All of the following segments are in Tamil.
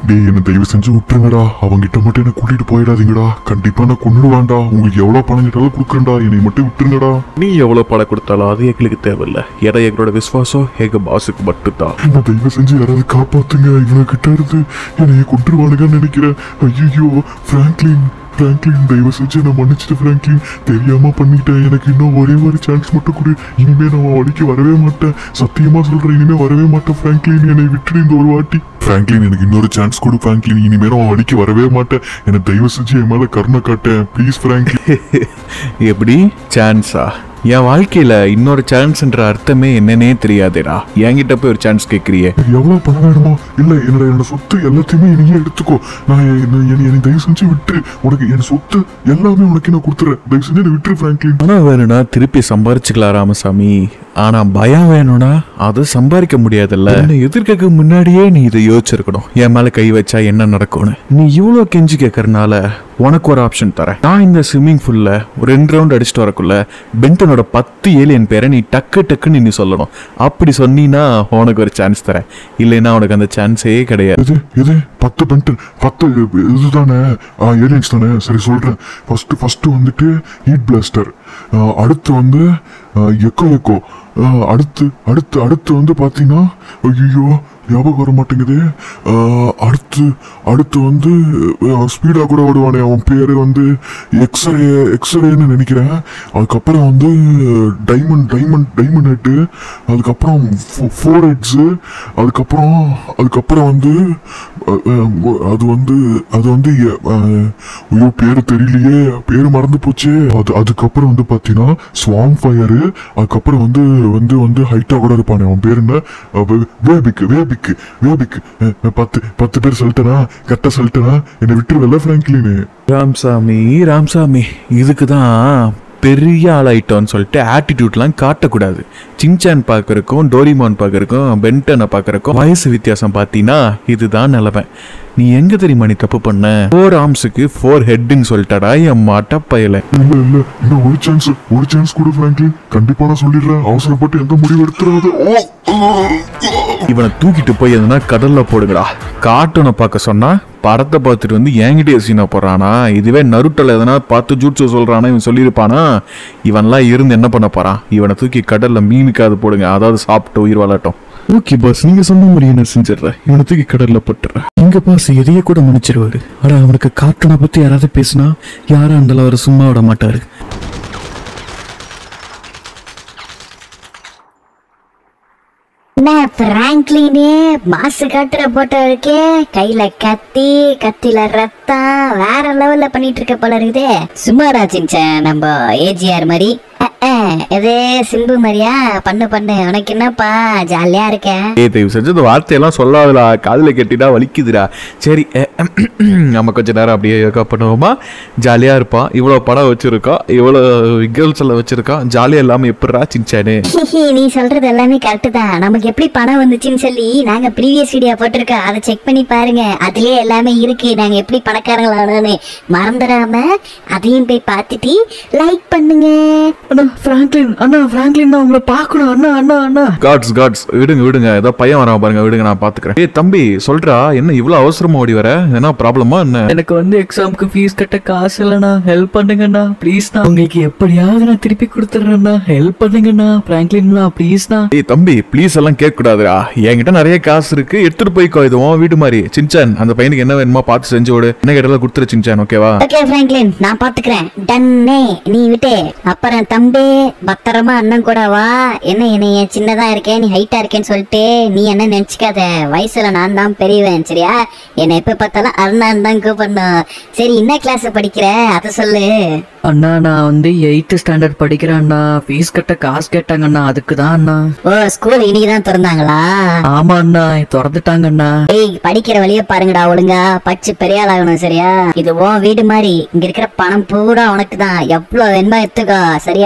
டேய் என்ன தயவு செஞ்சு விட்டுருங்கடா அவங்கிட்ட மட்டும் என்ன கூட்டிட்டு போயிடாதீங்கடா கண்டிப்பா நான் கொண்டுடுவான்டா உங்களுக்கு எவ்வளவு பணம் கேட்டாலும் கொடுக்குறேன்டா என்னை மட்டும் விட்டுருங்கடா நீ எவ்வளோ பணம் கொடுத்தாலும் அது எங்களுக்கு தேவையில்ல ஏன்னா எங்களோட விசுவாசம் எங்க பாஸுக்கு மட்டும்தான் என்ன தயவு செஞ்சு யாராவது காப்பாத்துங்க இவங்க கிட்ட இருந்து என்னைய கொண்டுருவானுங்கன்னு நினைக்கிறேன் ஐயோ பிராங்க்லின் பிராங்க்லின் தயவு செஞ்சு நான் மன்னிச்சிட்டு பிராங்க்லின் தெரியாம பண்ணிட்டேன் எனக்கு இன்னும் ஒரே ஒரு சான்ஸ் மட்டும் கொடு இனிமே நான் உன் வழிக்கு வரவே மாட்டேன் சத்தியமா சொல்றேன் இனிமே வரவே மாட்டேன் பிராங்க்லின் என்னை விட்டுடு இந்த ஒரு வாட்டி பிராங்க்லின் எனக்கு இன்னொரு சான்ஸ் கொடு பிராங்க்லின் இனிமே நான் உன் வழிக்கு வரவே மாட்டேன் என்னை தயவு செஞ்சு என் மேல கருணை காட்டேன் ப்ளீஸ் பிராங்க்லின் எப்படி சான்ஸா என் வாழ்க்கையில இன்னொரு சான்ஸ்ன்ற அர்த்தமே என்னன்னே தெரியாதேடா என்கிட்ட போய் ஒரு சான்ஸ் கேட்குறியே எனக்கு எவ்வளவு பணம் வேணுமோ இல்ல என்னோட என்னோட சொத்து எல்லாத்தையுமே நீயே எடுத்துக்கோ நான் என்னை என்னை- என்னை தயவு செஞ்சு விட்டுரு உனக்கு என் சொத்து எல்லாமே உனக்கு நான் கொடுத்துறேன் தயவு செஞ்சு என்னை விட்டுரு பிராங்க்லின் பணம் வேணும்னா திருப்பி சம்பாரிச்சுக்கலாம் ராமசாமி ஆனா பயம் வேணும்னா அது சம்பாதிக்க முடியாதுல்ல என்னை எதிர்க்க முன்னாடியே நீ இதை யோசிச்சிருக்கணும் என் மேல கை வச்சா என்ன நடக்கும்னு நீ இவ்வளோ கெஞ்சி கேட்கறனால உனக்கு ஒரு ஆப்ஷன் தரேன் நான் இந்த ஸ்விம்மிங் ஃபுல்ல ஒரு ரெண்டு ரவுண்ட் அடிச்சுட்டு வரக்குள்ள பென்டனோட பத்து ஏலியன் பேரை நீ டக்கு டக்குன்னு நீ சொல்லணும் அப்படி சொன்னீன்னா உனக்கு ஒரு சான்ஸ் தரேன் இல்லைன்னா உனக்கு அந்த சான்ஸே கிடையாது இது இது பத்து பென்டன் பத்து இதுதானே ஏலியன்ஸ் தானே சரி சொல்றேன் ஃபர்ஸ்ட் ஃபர்ஸ்ட் வந்துட்டு ஹீட் பிளாஸ்டர் அடுத்து வந்து எக்கோ எக்கோ அடுத்து அடுத்து அடுத்து வந்து பார்த்தீங்கன்னா ஐயோ ஞாபகம் வர மாட்டேங்குது ஆஹ், அடுத்து அடுத்து வந்து ஸ்பீடாக கூட ஓடுவானே அவன் பேர் வந்து எக்ஸ்ரே எக்ஸ்ரேன்னு நினைக்கிறேன் அதுக்கப்புறம் வந்து டைமண்ட் டைமண்ட் டைமண்ட் ஹெட்டு அதுக்கப்புறம் ஃபோர் ஹெட்ஸு அதுக்கப்புறம் அதுக்கப்புறம் வந்து அஹ், அஹ், அது வந்து அது வந்து எ- அஹ், ஐயோ பேர் தெரியலையே பேர் மறந்து போச்சு அது அதுக்கப்புறம் வந்து பார்த்தீங்கன்னா ஸ்வாம் ஃபயரு அதுக்கப்புறம் வந்து வந்து வந்து ஹைட்டாக கூட இருப்பானே அவன் பேர் என்ன அஹ், வே- வேபிக்கு வேபிக்கு வேபிக்கு அஹ், அஹ், பத்து பத்து பேர் சொல்லிட்டேனா கரெக்டாக சொல்லிட்டேனா என்னை விட்டுருவல்ல ஃப்ராங்க்லின்னு ராம்சாமி ராம்சாமி இதுக்கு தான் பெரிய ஆளாயிட்டோன்னு சொல்லிட்டு ஆட்டிடியூட்லாம் காட்டக்கூடாது சின்சான் பார்க்கறக்கும் டோரிமான் பார்க்கறக்கும் பென்டனை பார்க்கறக்கும் வயசு வித்தியாசம் பார்த்தீங்கன்னா இதுதான் நிலைமை நீ எங்க தெரியுமா நீ தப்பு பண்ண ஃபோர் ஆர்ம்ஸுக்கு ஃபோர் ஹெட்டுன்னு சொல்லிட்டாடா என் மாட்ட பயல இல்ல இல்ல இன்னும் ஒரு சான்ஸ் ஒரு சான்ஸ் கொடு ஃப்ராங்க்லின் கண்டிப்பா நான் சொல்லிடுறேன் அவசரப்பட்டு எந்த முடிவு எடுத்துறாது ஓ இவனை தூக்கிட்டு போய் எதுனா கடல்ல போடுங்கடா கார்ட்டூனை பார்க்க சொன்னா படத்தை பார்த்துட்டு வந்து என்கிட்டயே சீனா போடுறானா இதுவே நருட்டல எதனா பார்த்து ஜூட்ஸு சொல்றானா இவன் சொல்லியிருப்பானா இவன்லாம் இருந்து என்ன பண்ண போறான் இவனை தூக்கி கடல்ல மீனுக்காவது போடுங்க அதாவது சாப்பிட்டு உயிர் வாழட்டும் ஓகே பாஸ் நீங்க சொன்ன மாதிரி நான் செஞ்சிடுறேன் இவனை தூக்கி கடல்ல போட்டுறேன் இங்க பாஸ் எதைய கூட மன்னிச்சிருவாரு ஆனா அவனுக்கு கார்ட்டூனை பத்தி யாராவது பேசினா யாரும் அந்த அவர் சும்மா விட மாட்டாரு என்ன பிராங்க்லினே மாசு காட்டுற போட்டோ இருக்கே கையில கத்தி கத்தில ரத்தம் வேற லெவல்ல பண்ணிட்டு இருக்க போல இருக்குதே சும்மாடா சின்சன் நம்ம ஏஜிஆர் மாதிரி அஹ், அஹ், எதே சிம்பு மாதிரியா பண்ணு பண்ணு உனக்கு என்னப்பா ஜாலியா இருக்கேன் ஏய் தயவு செஞ்சு இந்த வார்த்தையெல்லாம் சொல்லாதடா காதில் கட்டிட்டா வலிக்குதுடா சரி அஹ், நம்ம கொஞ்ச நேரம் அப்படியே யோகா பண்ணுவோமா ஜாலியாக இருப்பான் இவ்வளோ படம் வச்சுருக்கான் இவ்வளோ கேர்ள்ஸ் எல்லாம் வச்சுருக்கான் ஜாலியாக இல்லாமல் எப்படிரா சின்ச்சானு ஹிஹி, நீ சொல்றது எல்லாமே கரெக்ட் தான் நமக்கு எப்படி பணம் வந்துச்சுன்னு சொல்லி நாங்க ப்ரீவியஸ் வீடியோ போட்டிருக்கோம் அதை செக் பண்ணி பாருங்க அதுலயே எல்லாமே இருக்கு நாங்க எப்படி பணக்காரங்களானோன்னு மறந்துடாம அதையும் போய் பார்த்துட்டு லைக் பண்ணுங்க அண்ணா பிராங்க்லின் அண்ணா பிராங்க்லின் நான் உங்களை பார்க்கணும் அண்ணா அண்ணா அண்ணா காட்ஸ் காட்ஸ் விடுங்க விடுங்க ஏதோ பையன் வரான் பாருங்க விடுங்க நான் பார்த்துக்கிறேன் ஏய் தம்பி சொல்றா என்ன இவ்வளோ அவசரமா ஓடி வர என்ன ப்ராப்ளமா என்ன எனக்கு வந்து எக்ஸாமுக்கு ஃபீஸ் கட்ட காசு இல்லைண்ணா ஹெல்ப் பண்ணுங்கண்ணா ப்ளீஸ்ண்ணா உங்களுக்கு எப்படியாவது நான் திருப்பி கொடுத்துட்றேண்ணா ஹெல்ப் பண்ணுங்கண்ணா பிராங்க்லின்ண்ணா ப்ளீஸ்ண்ணா ஏய் தம்பி ப்ளீஸ் எல்லாம் கேட்க கூடாதுடா என்கிட்ட நிறைய காசு இருக்கு எடுத்துட்டு போய்க்கோ இது உன் வீடு மாதிரி சின்சான் அந்த பையனுக்கு என்ன வேணுமோ பார்த்து செஞ்சு விடு என்ன கேட்டாலும் கொடுத்துரு சின்சான் ஓகேவா ஓகே பிராங்க்லின் நான் பாத்துக்கிறேன் டன்னே நீ விட்டு அப்புறம் தம்பி பத்திரமா அண்ணன் கூட வா என்ன என்னைய சின்னதா இருக்கேன் நீ ஹைட்டா இருக்கேன்னு சொல்லிட்டு நீ என்ன நினைச்சுக்காத வயசுல நான் தான் பெரியவன் சரியா என்னை எப்ப பார்த்தாலும் அருணான் தான் கூப்பிடணும் சரி என்ன கிளாஸ் படிக்கிற அதை சொல்லு அண்ணா நான் வந்து எயித்து ஸ்டாண்டர்ட் படிக்கிறேன் அண்ணா ஃபீஸ் கட்ட காசு கேட்டாங்கண்ணா அதுக்கு தான் அண்ணா ஓ ஸ்கூல் இன்னைக்கு தான் திறந்தாங்களா ஆமா அண்ணா திறந்துட்டாங்கண்ணா ஏய் படிக்கிற வழிய பாருங்கடா ஒழுங்கா பச்சு பெரிய ஆள் ஆகணும் சரியா இது உன் வீடு மாதிரி இங்க இருக்கிற பணம் பூரா உனக்கு தான் எவ்வளவு வேணுமோ எடுத்துக்கோ சரியா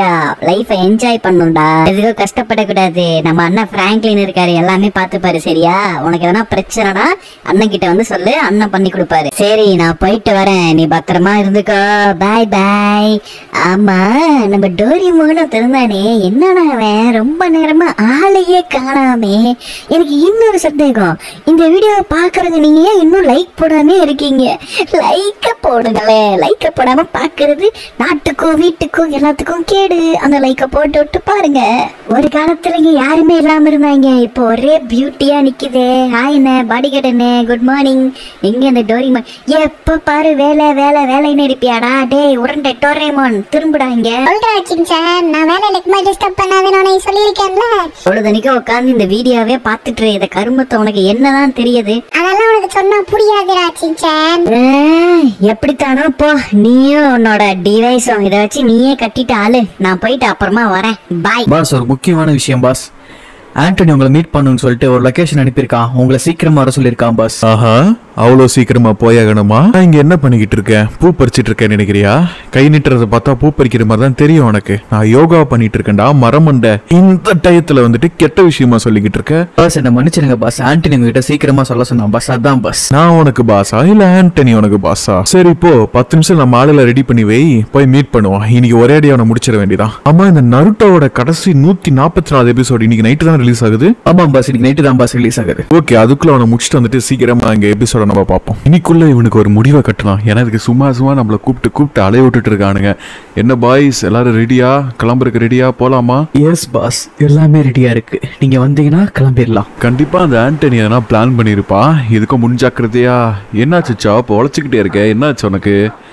லைஃபை என்ஜாய் பண்ணும்டா எதுக்கும் கஷ்டப்படக்கூடாது நம்ம அண்ணன் பிராங்க்லின் இருக்காரு எல்லாமே பார்த்துப்பாரு சரியா உனக்கு எதனா பிரச்சனைனா அண்ணன் கிட்ட வந்து சொல்லு அண்ணன் பண்ணி கொடுப்பாரு சரி நான் போயிட்டு வரேன் நீ பத்திரமா இருந்துக்கோ பாய் பாய் ஆமா நம்ம டோரி மோகனும் திறந்தானே என்னடா அவன் ரொம்ப நேரமா ஆளையே காணாமே எனக்கு இன்னொரு சந்தேகம் இந்த வீடியோவை பாக்குறவங்க நீங்க ஏன் இன்னும் லைக் போடாம இருக்கீங்க லைக்க போடுங்களே லைக்க போடாம பாக்குறது நாட்டுக்கும் வீட்டுக்கும் எல்லாத்துக்கும் கேடு அந்த லைக்க போட்டு விட்டு பாருங்க ஒரு காலத்துல இங்க யாருமே இல்லாம இருந்தாங்க இப்போ ஒரே பியூட்டியா நிக்குதே ஹாய் என்ன பாடி கட்டனே குட் மார்னிங் எங்க இந்த டோரிமான் எப்ப பாரு வேலை வேலை வேலைன்னு இருப்பியாடா டேய் உருண்டை டோரேமான் திரும்புடா இங்க சொல்றா சின்சான் நான் வேலை இருக்குமா டிஸ்டர்ப் பண்ணாதுன்னு உனக்கு சொல்லியிருக்கேன்ல பொழுதனைக்கும் உட்காந்து இந்த வீடியோவே பார்த்துட்டு இரு. இந்த கருமத்தை உனக்கு என்னதான் தெரியுது அதெல்லாம் உனக்கு சொன்னா புரியாதுடா சின்சான் ஏய், எப்படித்தானோ போ நீயும் உன்னோட டிவைஸும் இதை வச்சு நீயே கட்டிட்டு ஆளு நான் போயிட்டு அப்புறமா வரேன் பாய் பாஸ் ஒரு முக்கியமான விஷயம் பாஸ் ஆண்டனி உங்களை மீட் பண்ணணும்னு சொல்லிட்டு ஒரு லொகேஷன் அனுப்பியிருக்கான் உங்களை சீக்கிரமா வர சொல்லியிருக்கான் பாஸ் ஆஹா அவ்வளோ சீக்கிரமா போயாகணுமா நான் இங்க என்ன பண்ணிக்கிட்டு இருக்கேன் பூ பறிச்சிட்டு இருக்கேன் நினைக்கிறியா கை நீட்டுறத பார்த்தா பூ பறிக்கிற மாதிரி தான் தெரியும் உனக்கு நான் யோகா பண்ணிட்டு இருக்கேன்டா மரமண்ட இந்த டயத்துல வந்துட்டு கெட்ட விஷயமா சொல்லிக்கிட்டு இருக்க பாஸ் என்ன மன்னிச்சிடுங்க பாஸ் ஆண்டனி உங்ககிட்ட சீக்கிரமா சொல்ல சொன்னான் பாஸ் அதான் பாஸ் நான் உனக்கு பாஸா இல்ல ஆண்டனி உனக்கு பாஸா சரி இப்போ பத்து நிமிஷம் நம்ம ஆளுல ரெடி பண்ணி வை போய் மீட் பண்ணுவோம் இன்னைக்கு ஒரே அடி அவனை முடிச்சிட வேண்டியதான் ஆமா இந்த நருட்டோவோட கடைசி நூத்தி நாற்பத்தி நாலு எபிசோடு இன்னைக்கு நைட்டு தான் ரிலீஸ் ஆகுது ஆமாம் பாஸ் இன்னைக்கு நைட்டு தான் பாஸ் ரிலீஸ் ஆகுது ஓகே அதுக்குள்ள அவனை முடிச்சுட்டு வந்துட்டு சீக்கிரமா இங்க எபிசோட நம்ம பார்ப்போம் இன்னைக்குள்ள இவனுக்கு ஒரு முடிவை கட்டலாம் ஏன்னா இதுக்கு சும்மா சும்மா நம்மள கூப்பிட்டு கூப்பிட்டு அலைய விட்டுட்டு இருக்கானுங்க என்ன பாய்ஸ் எல்லாரும் ரெடியா கிளம்புறதுக்கு ரெடியா போலாமா எஸ் பாஸ் எல்லாமே ரெடியா இருக்கு நீங்க வந்தீங்கன்னா கிளம்பிடலாம் கண்டிப்பா அந்த ஆண்டனி எதனா பிளான் பண்ணியிருப்பா இதுக்கும் முன்ஜாக்கிரதையா என்னாச்சு சாப் உழைச்சிக்கிட்டே இருக்க என்னாச்சு உனக்கு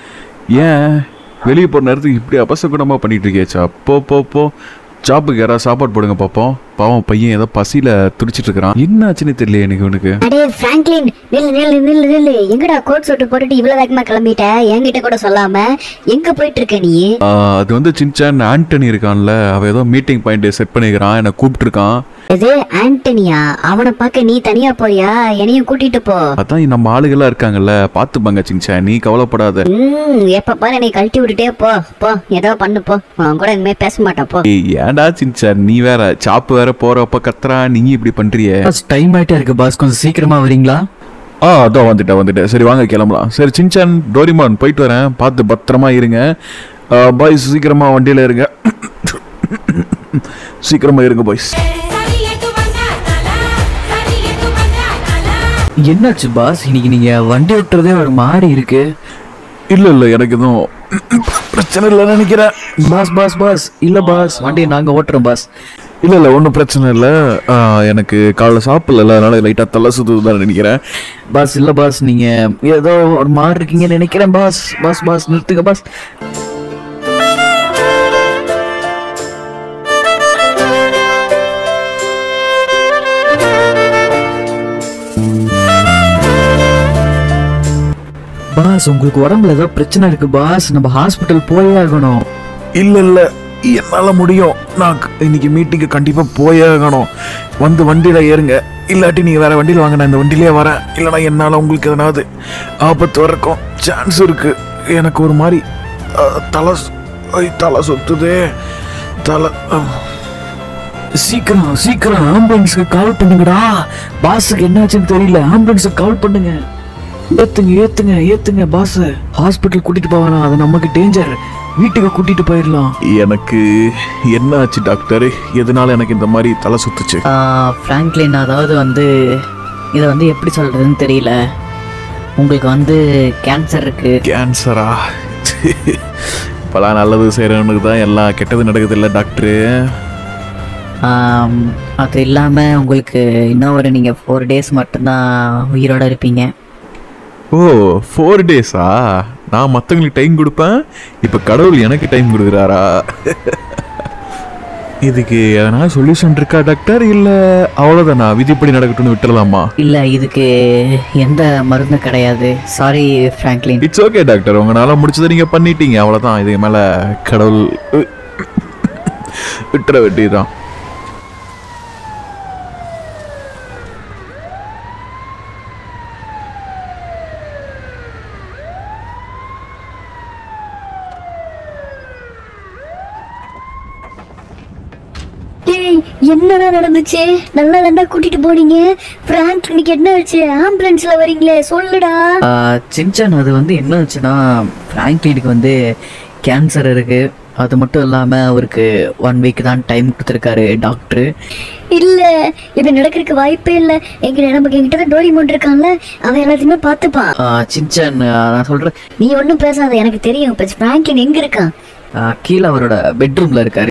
ஏன் வெளியே போகிற நேரத்துக்கு இப்படி அபசகுணமாக பண்ணிட்டு இருக்கியே சாப் போ போ போ சாப்புக்கு யாராவது சாப்பாடு போடுங்க பார்ப்போம் பாவம் பையன் ஏதோ பசியில துடிச்சிட்டு இருக்கிறான் என்னாச்சுன்னு தெரியல எனக்கு இவனுக்கு அடே பிராங்க்லின் நில்லு நில்லு நில்லு நில்லு எங்கடா கோட் சூட்டு போட்டுட்டு இவ்வளவு வேகமா கிளம்பிட்ட என்கிட்ட கூட சொல்லாம எங்க போயிட்டு இருக்க நீ ஆ, அது வந்து சின்சான் ஆண்டனி இருக்கான்ல அவன் ஏதோ மீட்டிங் பாயிண்ட் செட் பண்ணிக்கிறான் என்னை கூப்பிட்டு இருக்கான் இது ஆண்டனியா அவனை பார்க்க நீ தனியா போறியா என்னையும் கூட்டிட்டு போ அதான் நம்ம ஆளுகள்லாம் இருக்காங்கல்ல பார்த்துப்பாங்க சின்சான் நீ கவலைப்படாத ம் எப்ப பாரு என்னை கழட்டி விட்டுட்டே போ போ ஏதோ பண்ணு போ அவன் கூட இனிமே பேச மாட்டேன் போ ஏய், ஏன்டா சின்சான் நீ வேற சாப்பு வேற போறப்ப கத்துறா நீ இப்படி பண்றியே பாஸ் டைம் ஆயிட்டே இருக்கு பாஸ் கொஞ்சம் சீக்கிரமா வரீங்களா ஆ அதான் வந்துட்டேன் வந்துட்டேன் சரி வாங்க கிளம்பலாம் சரி சின்சான் டோரிமான் போயிட்டு வரேன் பார்த்து பத்திரமா இருங்க பாய்ஸ் சீக்கிரமா வண்டியில இருங்க சீக்கிரமா இருங்க பாய்ஸ் சரியட்டு வந்தாங்களா சரியட்டு வந்தாங்களா என்னாச்சு பாஸ் இன்னைக்கு நீங்க வண்டி ஓட்டுறதே ஒரு மாதிரி இருக்கு இல்ல இல்ல எனக்கு எதுவும் பிரச்சனை இல்லை நினைக்கிறேன் பாஸ் பாஸ் பாஸ் இல்ல பாஸ் வண்டியை நாங்க ஓட்டுறோம் பாஸ் இல்ல இல்ல ஒன்றும் பிரச்சனை இல்லை எனக்கு காலைல சாப்பிடல அதனால லைட்டா தலை சுத்துது தான் நினைக்கிறேன் பாஸ் இல்ல பாஸ் நீங்க ஏதோ ஒரு மாதிரி இருக்கீங்கன்னு நினைக்கிறேன் பாஸ் பாஸ் பாஸ் நிறுத்துங்க பாஸ் பாஸ் உங்களுக்கு உடம்புல ஏதோ பிரச்சனை இருக்கு பாஸ் நம்ம ஹாஸ்பிட்டல் போயே ஆகணும் இல்ல இல்ல என்னால முடியும் நான் க- இன்னைக்கு மீட்டிங்கு கண்டிப்பா போயே ஆகணும் வந்து வண்டியில ஏறுங்க இல்லாட்டி நீங்க வேற வண்டியில வாங்க நான் இந்த வண்டியிலே வரேன் இல்லைன்னா என்னால உங்களுக்கு எதனாவது ஆபத்து வரக்கும் சான்ஸ் இருக்கு எனக்கு ஒரு மாதிரி அஹ், தலை சு- ஐ, தலை சுத்துதே தலை அஹ். சீக்கிரம் சீக்கிரம் ஆம்புலன்ஸ்க்கு கால் பண்ணுங்கடா பாஸுக்கு என்னாச்சுன்னு தெரியல ஆம்புலன்ஸுக்கு கால் பண்ணுங்க ஏத்துங்க ஏத்துங்க ஏத்துங்க பாஸ் ஹாஸ்பிட்டல் கூட்டிட்டு போவானா அது நமக்கு டேஞ்சர் வீட்டுக்கு கூட்டிட்டு போயிடலாம் எனக்கு என்ன ஆச்சு டாக்டர் எதனால எனக்கு இந்த மாதிரி தலை சுத்துச்சு ஃப்ராங்க்லின் அதாவது வந்து இதை வந்து எப்படி சொல்கிறதுன்னு தெரியல உங்களுக்கு வந்து கேன்சர் இருக்கு கேன்சரா இப்போலாம் நல்லது செய்கிறவனுக்கு தான் எல்லாம் கெட்டது நடக்குது இல்லை டாக்டரு ஆம், அது இல்லாமல் உங்களுக்கு இன்னும் ஒரு நீங்கள் ஃபோர் டேஸ் மட்டும்தான் உயிரோட இருப்பீங்க ஓ ஃபோர் டேஸா நான் மற்றவங்களுக்கு டைம் கொடுப்பேன் இப்போ கடவுள் எனக்கு டைம் கொடுக்குறாரா இதுக்கு எதனா சொல்யூஷன் இருக்கா டாக்டர் இல்லை அவ்வளோதானா விதிப்படி நடக்கட்டும்னு விட்டுறலாமா இல்லை இதுக்கு எந்த மருந்தும் கிடையாது sorry Franklin it's okay doctor உங்களால் முடிச்சதை நீங்கள் பண்ணிட்டீங்க அவ்வளோதான் இதுக்கு மேலே கடவுள் விட்டுற வெட்டிதான் என்னடா நடந்துச்சு நல்லா தாண்டா கூட்டிட்டு போனீங்க பிராங்க் இன்னைக்கு என்ன ஆச்சு ஆம்புலன்ஸ்ல வரீங்களே சொல்லுடா ஆஹ் சின்சான் அது வந்து என்ன ஆச்சுன்னா ஃப்ராங்க்லினுக்கு வந்து கேன்சர் இருக்கு அது மட்டும் இல்லாமல் அவருக்கு ஒன் வீக் தான் டைம் கொடுத்துருக்காரு டாக்டரு இல்ல இப்படி நடக்கிறதுக்கு வாய்ப்பே இல்ல எங்க நமக்கு என்கிட்ட தான் டோரிமோன் இருக்கான்ல அவன் எல்லாத்தையுமே பார்த்துப்பான் சின்சான் ஆஹ் நான் சொல்கிறேன் நீ ஒன்றும் பேசாத எனக்கு தெரியும் இப்ப பிராங்க்லின் எங்க இருக்கான் கீழே அவரோட பெட்ரூமில் இருக்காரு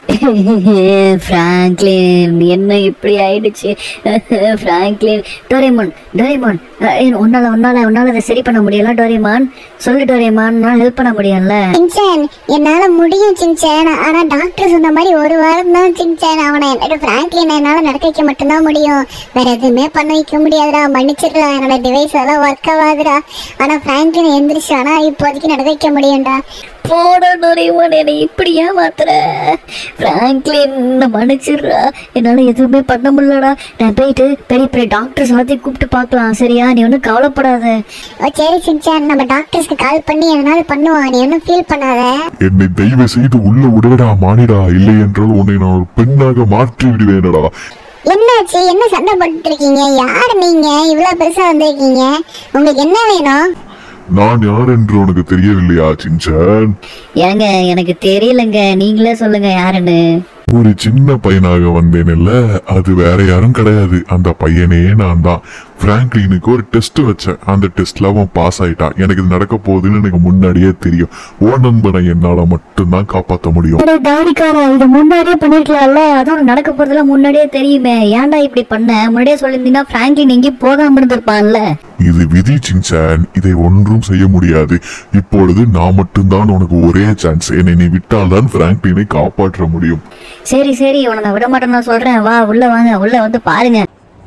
பிராங்க்லின் என்ன இப்படி ஆயிடுச்சு பிராங்க்லின் டோரேமான் டோரேமான் அஹ், ஏன் உன்னால உன்னால உன்னால அதை சரி பண்ண முடியல டோரேமான் சொல்லு டோரேமான் நான் ஹெல்ப் பண்ண முடியும்ல சின்சான் என்னால முடியும் சின்சான் ஆனா டாக்டர் சொன்ன மாதிரி ஒரு வாரம் தான் சின்சான் அவனை என்னோட பிராங்க்லின் என்னால நடக்க வைக்க மட்டும்தான் முடியும் வேற எதுவுமே பண்ண வைக்க முடியாதுடா மன்னிச்சிடா என்னோட டிவைஸ் எல்லாம் ஒர்க் ஆகாதுடா ஆனா பிராங்க்லின் எந்திரிச்சானா இப்போதைக்கு நடக்க வைக்க முடியும்டா போட டோரேமான் என்னை இப்படி ஏமாத்துற பிராங்க்லின் மன்னிச்சிடுறா என்னால எதுவுமே பண்ண முடியலடா நான் போயிட்டு பெரிய பெரிய டாக்டர்ஸ் எல்லாத்தையும் கூப்பிட்டு பார்க்கலாம் சரியா நீ ஒன்றும் கவலைப்படாத ஓ சரி சின்சான் நம்ம டாக்டர்ஸ்க்கு கால் பண்ணி எதனால பண்ணுவான் நீ ஒன்றும் ஃபீல் பண்ணாத என்னை தயவு செய்து உள்ள விடுடா மானிடா இல்லை என்றால் உன்னை நான் ஒரு பெண்ணாக மாற்றி விடுவேனடா என்னாச்சு என்ன சண்டை போட்டுட்டு இருக்கீங்க யார் நீங்க இவ்வளவு பெருசா வந்திருக்கீங்க உங்களுக்கு என்ன வேணும் நான் யார் என்று உனக்கு தெரியவில்லையா சின்சான் ஏங்க எனக்கு தெரியலங்க நீங்களே சொல்லுங்க யாருன்னு ஒரு சின்ன பையனாக வந்தேன்ல அது வேற யாரும் கிடையாது அந்த பையனே நான் தான் பிராங்க்லினுக்கு ஒரு டெஸ்ட் வச்சேன் அந்த டெஸ்ட்ல அவன் பாஸ் ஆயிட்டான் எனக்கு இது நடக்க போகுதுன்னு எனக்கு முன்னாடியே தெரியும் ஓ நண்பனை என்னால மட்டும்தான் காப்பாற்ற முடியும் அட தாடிக்காரா இதை முன்னாடியே பண்ணிருக்கலாம்ல அதுவும் நடக்க போறதுல முன்னாடியே தெரியுமே ஏன்டா இப்படி பண்ண முன்னாடியே சொல்லியிருந்தீங்கன்னா பிராங்க்லின் எங்கேயும் போகாம இருந்திருப்பான்ல இது விதி சின்சான் இதை ஒன்றும் செய்ய முடியாது இப்பொழுது நான் மட்டும்தான் உனக்கு ஒரே சான்ஸ் என்னை நீ விட்டால்தான் பிராங்க்லினை காப்பாற்ற முடியும் சரி சரி உன நான் விட மாட்டேன்னு நான் சொல்றேன் வா உள்ள வாங்க உள்ள வந்து பாருங்க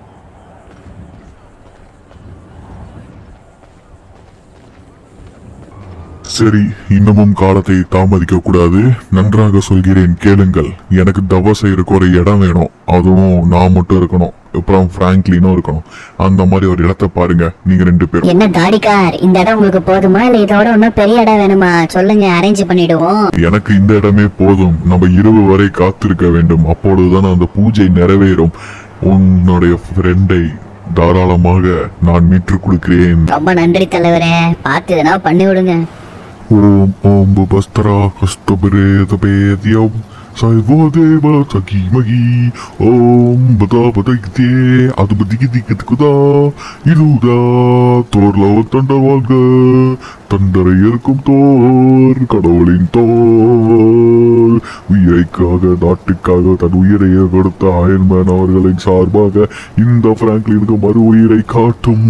சரி இன்னமும் காலத்தை தாமதிக்க கூடாது நன்றாக சொல்கிறேன் கேளுங்கள் எனக்கு தவ செய்யறதுக்கு ஒரு இடம் வேணும் அதுவும் நான் மட்டும் இருக்கணும் அப்புறம் பிராங்க்லினும் இருக்கணும் அந்த மாதிரி ஒரு இடத்த பாருங்க நீங்க ரெண்டு பேரும் என்ன தாடிக்கார் இந்த இடம் உங்களுக்கு போதுமா இல்ல இதோட இன்னும் பெரிய இடம் வேணுமா சொல்லுங்க அரேஞ்ச் பண்ணிடுவோம் எனக்கு இந்த இடமே போதும் நம்ம இரவு வரை காத்திருக்க வேண்டும் அப்பொழுதுதான் அந்த பூஜை நிறைவேறும் உன்னுடைய ஃப்ரெண்டை தாராளமாக நான் மீட்டுக் கொடுக்கிறேன் ரொம்ப நன்றி தலைவரே பார்த்து எதனா பண்ணி விடுங்க ஓம் ஓம் பஸ்தரா கஷ்டபரேதபேத்யம் சைவோதேவ சகிமகி ஓம் பதா பதைத்தே அது பதிக்கு திக்கத்துக்குதா இதுதா தோர்ல தண்ட வாழ்க தண்டரை இருக்கும் தோர் கடவுளின் தோல் உயிரைக்காக நாட்டுக்காக தன் உயிரையே கொடுத்த அயன்மேன் அவர்களின் சார்பாக இந்த பிராங்க்லினுக்கு மறு உயிரை காட்டும்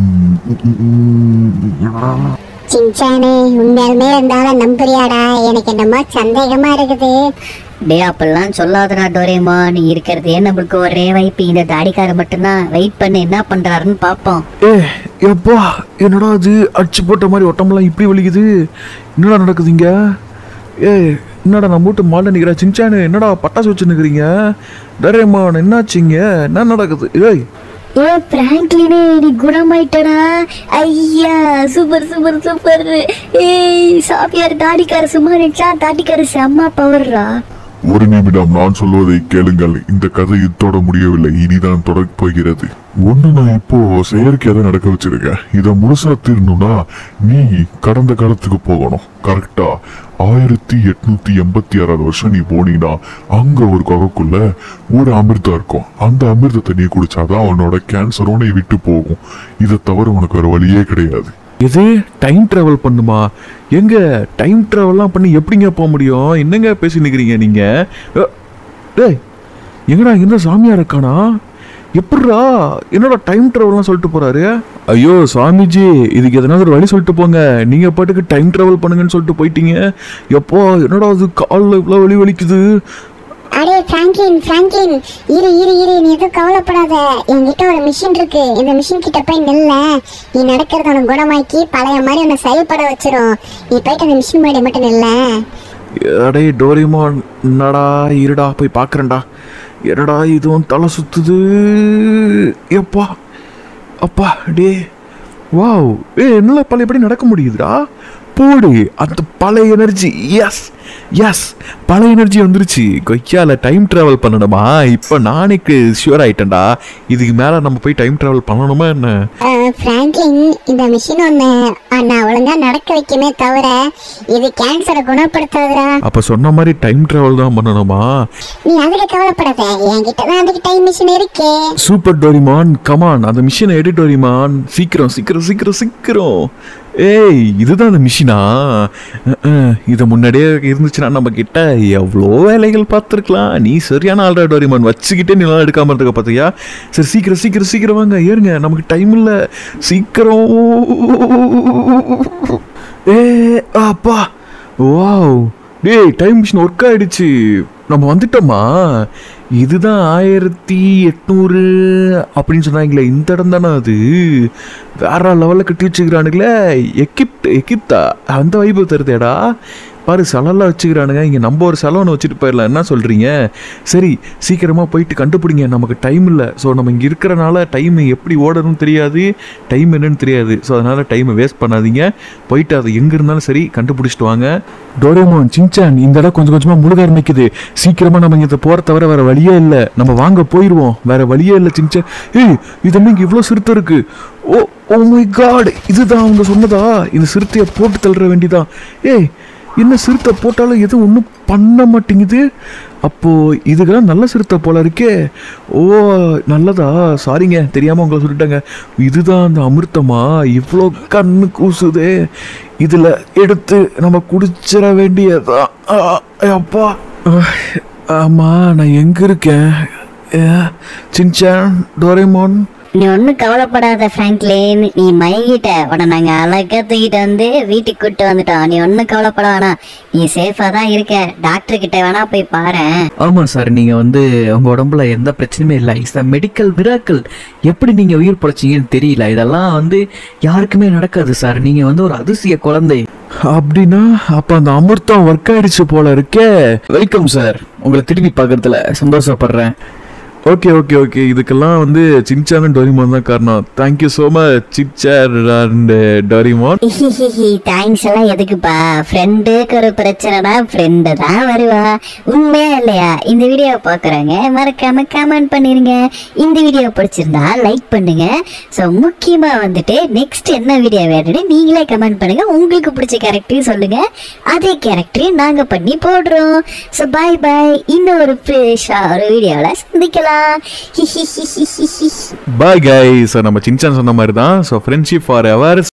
சின்சானே உண்மையாலுமே இருந்தாலும் நம்புறியாடா எனக்கு என்னமோ சந்தேகமா இருக்குது டே அப்பெல்லாம் சொல்லாதடா டோரேமா நீ இருக்கிறதே நம்மளுக்கு ஒரே வைப்பு இந்த தாடிக்கார மட்டும்தான் வெயிட் பண்ணி என்ன பண்றாருன்னு பாப்போம் ஏ எப்பா என்னடா அது அடிச்சு போட்ட மாதிரி ஒட்டமெல்லாம் இப்படி வலிக்குது என்னடா நடக்குதுங்க ஏ என்னடா நம்ம வீட்டு மாலை நிற்கிற சின்சானு என்னடா பட்டாசு வச்சு நிற்கிறீங்க டரேமான் என்னாச்சுங்க என்ன நடக்குது ஏய் ஏ பிராங்க்லினே நீ குணமாயிட்டடா ஐயா சூப்பர் சூப்பர் சூப்பர் ஏய் சாப்பியார் தாடிக்கார சும்மா நினைச்சா தாடிக்கார செம்ம பவர்ரா ஒரு நிமிடம் நான் சொல்வதை கேளுங்கள் இந்த கதை இத்தோட முடியவில்லை இனிதான் தொடரப் போகிறது ஒண்ணு நான் இப்போ செயற்கையா தான் நடக்க வச்சிருக்கேன் இதை முழுசா தீரணும்னா நீ கடந்த காலத்துக்கு போகணும் கரெக்டா ஆயிரத்தி எட்நூத்தி எண்பத்தி ஆறாவது வருஷம் நீ போனீங்கன்னா அங்க ஒரு குகைக்குள்ள ஒரு அமிர்தம் இருக்கும் அந்த அமிர்தத்தை நீ குடிச்சாதான் அவனோட கேன்சர் உன்னை விட்டு போகும் இதை தவிர உனக்கு ஒரு வழியே கிடையாது எது டைம் டிராவல் பண்ணுமா எங்க டைம் டிராவல்லாம் பண்ணி எப்படிங்க போக முடியும் என்னங்க பேசி நிற்கிறீங்க நீங்க அ, டேய் எங்கடா என்ன சாமியார் இருக்கானா எப்படிடா என்னடா டைம் டிராவல்லாம் சொல்லிட்டு போறாரு ஐயோ சாமிஜி இதுக்கு எதனா ஒரு வழி சொல்லிட்டு போங்க நீங்க பாட்டுக்கு டைம் டிராவல் பண்ணுங்கன்னு சொல்லிட்டு போயிட்டீங்க எப்போ என்னடா அது காலில் இவ்வளோ வலி வலிக்குது அடே பிராங்க்லின் பிராங்க்லின் இரு இரு இரு நீ எதுவும் கவலைப்படாத என்கிட்ட ஒரு மிஷின் இருக்கு இந்த மிஷின் கிட்ட போய் நில்ல நீ நடக்கிறத உனக்கு குணமாக்கி பழைய மாதிரி உன்னை செயல்பட வச்சிரும் நீ போயிட்டு அந்த மிஷின் முன்னாடி மட்டும் நில்ல அடே டோரிமான் என்னடா இருடா போய் பார்க்குறேன்டா என்னடா இதுவும் தலை சுத்துது எப்பா அப்பா டே வாவ் ஏ என்னால பழையபடி நடக்க முடியுதுடா போடு அந்த பழைய எனர்ஜி எஸ் எஸ் பல எனர்ஜி வந்துருச்சு கொய்யால டைம் ட்ராவல் பண்ணணுமா இப்போ நாளைக்கு ஷியூர் ஆயிட்டேன்டா இதுக்கு மேலே நம்ம போய் டைம் ட்ராவல் பண்ணணுமா என்ன பிராங்க்லின் இந்த மிஷின் ஒன்று நான் ஒழுங்கா நடக்க வைக்குமே தவிர இது கேன்சரை குணப்படுத்தாதுடா அப்போ சொன்ன மாதிரி டைம் ட்ராவல் தான் பண்ணணுமா நீ அதுக்கு கவலைப்படாத என்கிட்ட தான் அதுக்கு டைம் மிஷின் இருக்கே சூப்பர் டோரிமான் கமான் அந்த மிஷினை எடு டோரிமான் சீக்கிரம் சீக்கிரம் சீக்கிரம் சீக்கிரம் ஏய் இதுதான் அந்த மிஷினா இதை முன்னாடியே இருந்துச்சுன்னா நம்ம கிட்ட எவ்வளோ வேலைகள் பார்த்துருக்கலாம் நீ சரியான ஆள்ரா டோரிமான் வச்சுக்கிட்டே நீலாம் எடுக்காம இருக்க பார்த்தியா சரி சீக்கிரம் சீக்கிரம் சீக்கிரம் வாங்க ஏறுங்க நமக்கு டைம் இல்லை சீக்கிரம் ஏ அப்பா வாவ் டேய் டைம் மிஷின் ஒர்க் ஆயிடுச்சு நம்ம வந்துட்டோமா இதுதான் ஆயிரத்தி எட்நூறு அப்படின்னு சொன்னாங்களே இந்த இடம் தானே அது வேற லெவலில் கட்டி வச்சுக்கிறானுங்களே எகிப்ட் எகிப்தா அந்த வைப்பு தருதேடா பாரு செலவெல்லாம் வச்சுக்கிறானுங்க இங்கே நம்ம ஒரு செலவனை வச்சுட்டு போயிடலாம் என்ன சொல்கிறீங்க சரி சீக்கிரமாக போயிட்டு கண்டுபிடிங்க நமக்கு டைம் இல்லை ஸோ நம்ம இங்கே இருக்கிறனால டைம் எப்படி ஓடணும்னு தெரியாது டைம் என்னன்னு தெரியாது ஸோ அதனால் டைமை வேஸ்ட் பண்ணாதீங்க போயிட்டு அதை எங்கே இருந்தாலும் சரி கண்டுபிடிச்சிட்டு வாங்க டோரேமோன் சின்சான் இந்த இடம் கொஞ்சம் கொஞ்சமாக முழுக ஆரம்பிக்குது சீக்கிரமாக நம்ம இங்கே போகிற தவிர வேறு வழியே இல்லை நம்ம வாங்க போயிடுவோம் வேறு வழியே இல்லை சின்சான் ஏய் இது என்ன இங்கே இவ்வளோ சிறுத்தை இருக்கு ஓ ஓ மை காட் இதுதான் அவங்க சொன்னதா இந்த சிறுத்தையை போட்டு தள்ளுற வேண்டிதான் ஏய் என்ன சிறுத்தை போட்டாலும் எதுவும் ஒன்றும் பண்ண மாட்டேங்குது அப்போ இதுக்கெல்லாம் நல்ல சிறுத்தை போல இருக்கே ஓ நல்லதா சாரிங்க தெரியாம உங்களை சொல்லிட்டேங்க இதுதான் அந்த அமிர்தமா இவ்வளோ கண்ணு கூசுதே இதுல எடுத்து நம்ம குடிச்சிட வேண்டியதா ஆ, அப்பா ஆஹ், ஆமா நான் எங்க இருக்கேன் ஏ, சின்சான் டோரேமோன் நீ ஒன்றும் கவலைப்படாத ஃப்ராங்க்லின் நீ மயங்கிட்ட உடனே நாங்கள் அழகா தூக்கிட்டு வந்து வீட்டுக்கு கூட்டு வந்துட்டோம் நீ ஒன்றும் கவலைப்பட வேணாம் நீ சேஃபாக தான் இருக்க டாக்டர் கிட்ட வேணா போய் பாரேன் ஆமாம் சார் நீங்கள் வந்து உங்கள் உடம்புல எந்த பிரச்சனையுமே இல்லை இட்ஸ் அ மெடிக்கல் மிராக்கிள் எப்படி நீங்கள் உயிர் பொழைச்சீங்கன்னு தெரியல இதெல்லாம் வந்து யாருக்குமே நடக்காது சார் நீங்கள் வந்து ஒரு அதிசய குழந்தை அப்படின்னா அப்ப அந்த அமிர்தம் ஒர்க் ஆயிடுச்சு போல இருக்கே வெல்கம் சார் உங்களை திருப்பி பார்க்கறதுல சந்தோஷப்படுறேன் ஓகே ஓகே ஓகே இதுக்கெல்லாம் வந்து சின்சான் டோரிமான் தான் காரணம் thank you so much Shinchan and Doraemon thanks எல்லாம் எதுக்குப்பா ஃப்ரெண்டுக்கு ஒரு பிரச்சனைனா ஃப்ரெண்டு தான் வருவா உண்மையா இல்லையா இந்த வீடியோ பார்க்குறவங்க மறக்காம கமெண்ட் பண்ணிருங்க இந்த வீடியோ பிடிச்சிருந்தா லைக் பண்ணுங்க ஸோ முக்கியமா வந்துட்டு நெக்ஸ்ட் என்ன வீடியோ வேணும்னு நீங்களே கமெண்ட் பண்ணுங்க உங்களுக்கு பிடிச்ச கேரக்டரையும் சொல்லுங்க அதே கேரக்டரையும் நாங்க பண்ணி போடுறோம் ஸோ பாய் பாய் இன்னும் ஒரு ஃப்ரெஷ்ஷா ஒரு வீடியோவில் சந்திக்கலாம் பாய் கை ஸோ நம்ம சின்சான் சொன்ன மாதிரி தான் ஸோ ஃப்ரெண்ட்ஷிப் ஃபார் எவர்